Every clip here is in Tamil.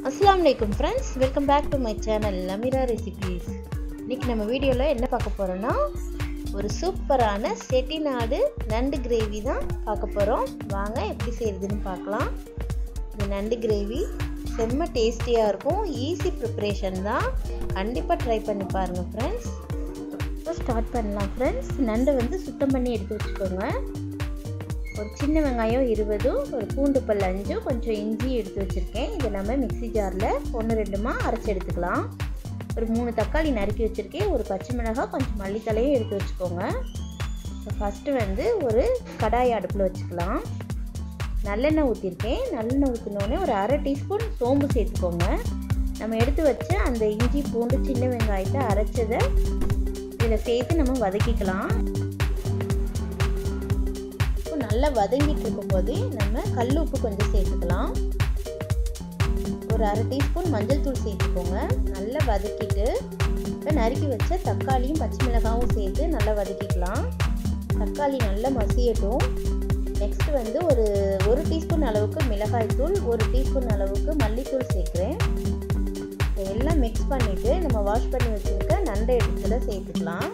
அஸ்லாம் வலைக்கும் friends welcome back to my channel Ameera recipes இன்றைக்கி நம்ம வீடியோவில் என்ன பார்க்க போகிறோன்னா ஒரு சூப்பரான செட்டிநாடு நண்டு கிரேவி தான் பார்க்க போகிறோம் வாங்க எப்படி செய்கிறதுன்னு பார்க்கலாம் இந்த நண்டு கிரேவி செம்ம டேஸ்டியாக இருக்கும் ஈஸி ப்ரிப்ரேஷன் தான் கண்டிப்பாக ட்ரை பண்ணி பாருங்கள் ஃப்ரெண்ட்ஸ் இப்போ ஸ்டார்ட் பண்ணலாம் ஃப்ரெண்ட்ஸ் நண்டை வந்து சுத்தம் பண்ணி எடுத்து வச்சுக்கோங்க ஒரு சின்ன வெங்காயம் இருபதும் ஒரு பூண்டு பல் அஞ்சும் கொஞ்சம் இஞ்சி எடுத்து வச்சுருக்கேன் இது நம்ம மிக்சி ஜாரில் ஒன்று ரெண்டுமா அரைச்சி எடுத்துக்கலாம் ஒரு மூணு தக்காளி நறுக்கி வச்சுருக்கேன் ஒரு பச்சை மிளகாய் கொஞ்சம் மல்லித்தலையும் எடுத்து வச்சுக்கோங்க இப்போ ஃபஸ்ட்டு வந்து ஒரு கடாய் அடுப்பில் வச்சுக்கலாம் நல்லெண்ணெய் ஊற்றிருக்கேன் நல்லெண்ணெய் ஊற்றினோடனே ஒரு அரை டீஸ்பூன் சோம்பு சேர்த்துக்கோங்க நம்ம எடுத்து வச்ச அந்த இஞ்சி பூண்டு சின்ன வெங்காயத்தை அரைச்சதை இதில் சேர்த்து நம்ம வதக்கிக்கலாம் நல்லா வதங்கிட்டு இருக்கும்போதே நம்ம கல் உப்பு கொஞ்சம் சேர்த்துக்கலாம் ஒரு அரை டீஸ்பூன் மஞ்சள் தூள் சேர்த்துக்கோங்க நல்லா வதக்கிட்டு இப்போ நறுக்கி வச்ச தக்காளியும் பச்சை மிளகாவும் சேர்த்து நல்லா வதக்கிக்கலாம் தக்காளி நல்லா மசியட்டும் நெக்ஸ்ட் வந்து ஒரு ஒரு டீஸ்பூன் அளவுக்கு மிளகாய் தூள் ஒரு டீஸ்பூன் அளவுக்கு மல்லித்தூள் சேர்க்குறேன் எல்லாம் மிக்ஸ் பண்ணிவிட்டு நம்ம வாஷ் பண்ணி வச்சுருக்க நண்டை எடுத்துல சேர்த்துக்கலாம்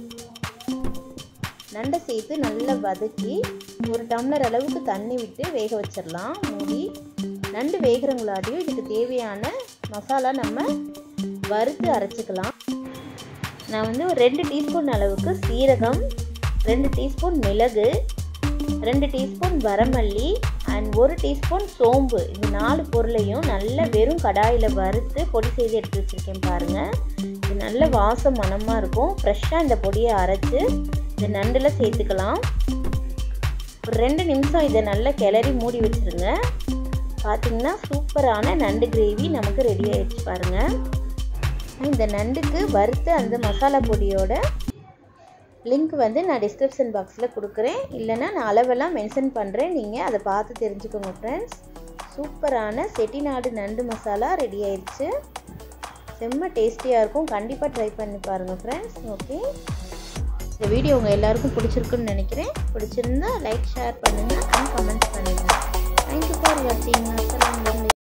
நண்டை சேர்த்து நல்லா வதக்கி ஒரு டம்ளர் அளவுக்கு தண்ணி விட்டு வேக வச்சிடலாம் மூடி நண்டு வேகிறவங்களாடியும் இதுக்கு தேவையான மசாலா நம்ம வறுத்து அரைச்சிக்கலாம் நான் வந்து ஒரு ரெண்டு டீஸ்பூன் அளவுக்கு சீரகம் ரெண்டு டீஸ்பூன் மிளகு ரெண்டு டீஸ்பூன் வரமல்லி அண்ட் ஒரு டீஸ்பூன் சோம்பு இந்த நாலு பொருளையும் நல்ல வெறும் கடாயில் வறுத்து பொடி செய்து எடுத்து வச்சுருக்கேன் பாருங்கள் இது நல்ல வாசம் மனமாக இருக்கும் ஃப்ரெஷ்ஷாக இந்த பொடியை அரைச்சி இந்த நண்டில் சேர்த்துக்கலாம் ஒரு ரெண்டு நிமிஷம் இதை நல்லா கிளறி மூடி வச்சுருங்க பார்த்திங்கன்னா சூப்பரான நண்டு கிரேவி நமக்கு ரெடி ஆகிடுச்சு பாருங்கள் இந்த நண்டுக்கு வறுத்த அந்த மசாலா பொடியோட லிங்க் வந்து நான் டிஸ்கிரிப்ஷன் பாக்ஸில் கொடுக்குறேன் இல்லைனா நான் அளவெல்லாம் மென்ஷன் பண்ணுறேன் நீங்கள் அதை பார்த்து தெரிஞ்சுக்கோங்க ஃப்ரெண்ட்ஸ் சூப்பரான செட்டிநாடு நண்டு மசாலா ரெடி ஆயிடுச்சு செம்ம டேஸ்டியாக இருக்கும் கண்டிப்பாக ட்ரை பண்ணி பாருங்கள் ஃப்ரெண்ட்ஸ் ஓகே இந்த வீடியோ உங்கள் எல்லாருக்கும் பிடிச்சிருக்குன்னு நினைக்கிறேன் பிடிச்சிருந்தா லைக் ஷேர் பண்ணுங்கள் அண்ட் கமெண்ட்ஸ் பண்ணுங்கள் தேங்க்யூ ஃபார் வாட்சிங் அஸ்லாம்